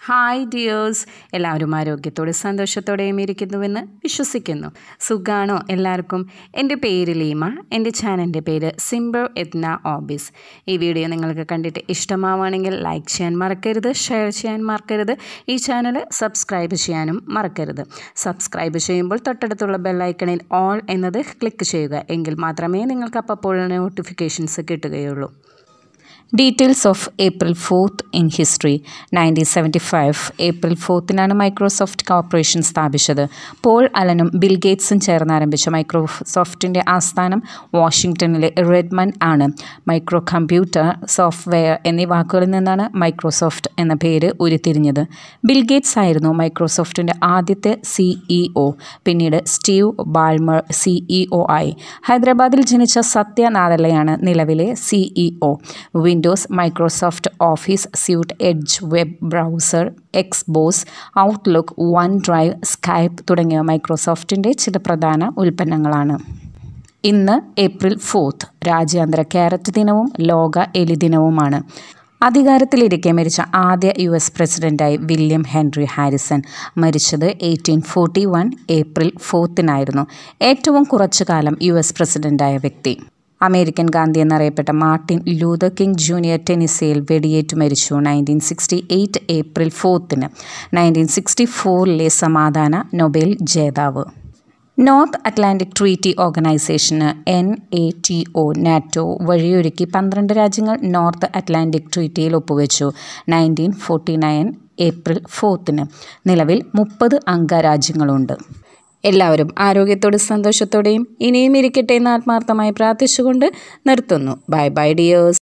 hi dears എല്ലാവരും ആരോഗ്യത്തോടെ സന്തോഷത്തോടെയും ഇരിക്കുന്നുവെന്ന് വിശ്വസിക്കുന്നു സുഖാണോ എല്ലാവർക്കും എൻ്റെ പേര് ലീമ എൻ്റെ ചാനലിൻ്റെ പേര് സിംബർ എത്ന ഓബീസ് ഈ വീഡിയോ നിങ്ങൾക്ക് കണ്ടിട്ട് ഇഷ്ടമാവുകയാണെങ്കിൽ ലൈക്ക് ചെയ്യാൻ മറക്കരുത് ഷെയർ ചെയ്യാൻ മറക്കരുത് ഈ ചാനൽ സബ്സ്ക്രൈബ് ചെയ്യാനും മറക്കരുത് സബ്സ്ക്രൈബ് ചെയ്യുമ്പോൾ തൊട്ടടുത്തുള്ള ബെല്ലൈക്കണിൽ ഓൾ എന്നത് ക്ലിക്ക് ചെയ്യുക എങ്കിൽ മാത്രമേ നിങ്ങൾക്ക് അപ്പോൾ നോട്ടിഫിക്കേഷൻസ് കിട്ടുകയുള്ളൂ details of April fourth in history nineteen seventy five April ഫോർത്തിനാണ് മൈക്രോസോഫ്റ്റ് കോർപ്പറേഷൻ സ്ഥാപിച്ചത് പോൾ അലനും ബിൽ ഗേറ്റ്സും ചേർന്ന് ആരംഭിച്ച മൈക്രോസോഫ്റ്റിൻ്റെ ആസ്ഥാനം വാഷിങ്ടണിലെ റെഡ്മൺ ആണ് മൈക്രോ കമ്പ്യൂട്ടർ സോഫ്റ്റ്വെയർ എന്നീ വാക്കുകളിൽ നിന്നാണ് മൈക്രോസോഫ്റ്റ് എന്ന പേര് ഉരുത്തിരിഞ്ഞത് ബിൽ ഗേറ്റ്സ് ആയിരുന്നു മൈക്രോസോഫ്റ്റിൻ്റെ ആദ്യത്തെ സിഇഒ പിന്നീട് സ്റ്റീവ് ബാൾമർ സിഇഒ ആയി ഹൈദരാബാദിൽ ജനിച്ച സത്യ നാദല്ലയാണ് നിലവിലെ CEO Windows Microsoft Office suite Edge web browser Xbox Outlook OneDrive Skype തുടങ്ങിയ മൈക്രോസോഫ്റ്റിൻ്റെ ചില പ്രധാന ഉൽപ്പന്നങ്ങളാണ് ഇന്ന് ഏപ്രിൽ ഫോർത്ത് രാജ്യാന്തര ക്യാരറ്റ് ദിനവും ലോക എലി ദിനവുമാണ് അധികാരത്തിലിരിക്കെ മരിച്ച ആദ്യ യു എസ് പ്രസിഡൻ്റായി വില്യം ഹെൻറി ഹാരിസൺ മരിച്ചത് എയ്റ്റീൻ ഫോർട്ടി വൺ ഏപ്രിൽ ഫോർത്തിനായിരുന്നു ഏറ്റവും കുറച്ചു കാലം യു എസ് പ്രസിഡൻ്റായ വ്യക്തി അമേരിക്കൻ ഗാന്ധി എന്നറിയപ്പെട്ട മാർട്ടിൻ ലൂതർ കിങ് ജൂനിയർ ടെനിസയിൽ വെടിയേറ്റ് മരിച്ചു നയൻറ്റീൻ സിക്സ്റ്റി എയ്റ്റ് ഏപ്രിൽ ഫോർത്തിന് നയൻറ്റീൻ സിക്സ്റ്റി ഫോറിലെ സമാധാന നൊബേൽ ജേതാവ് നോർത്ത് അറ്റ്ലാന്റിക് ട്രീറ്റി ഓർഗനൈസേഷന് N A T O NATO വഴിയൊരുക്കി പന്ത്രണ്ട് രാജ്യങ്ങൾ നോർത്ത് അറ്റ്ലാന്റിക് ട്രീറ്റിയിൽ ഒപ്പുവെച്ചു നയൻറ്റീൻ ഫോർട്ടി നയൻ ഏപ്രിൽ ഫോർത്തിന് നിലവിൽ മുപ്പത് അംഗരാജ്യങ്ങളുണ്ട് എല്ലാവരും ആരോഗ്യത്തോടെ സന്തോഷത്തോടെയും ഇനിയും ഇരിക്കട്ടെ എന്ന് ആത്മാർത്ഥമായി പ്രാർത്ഥിച്ചുകൊണ്ട് നിർത്തുന്നു ബൈ ബൈ ഡിയേഴ്സ്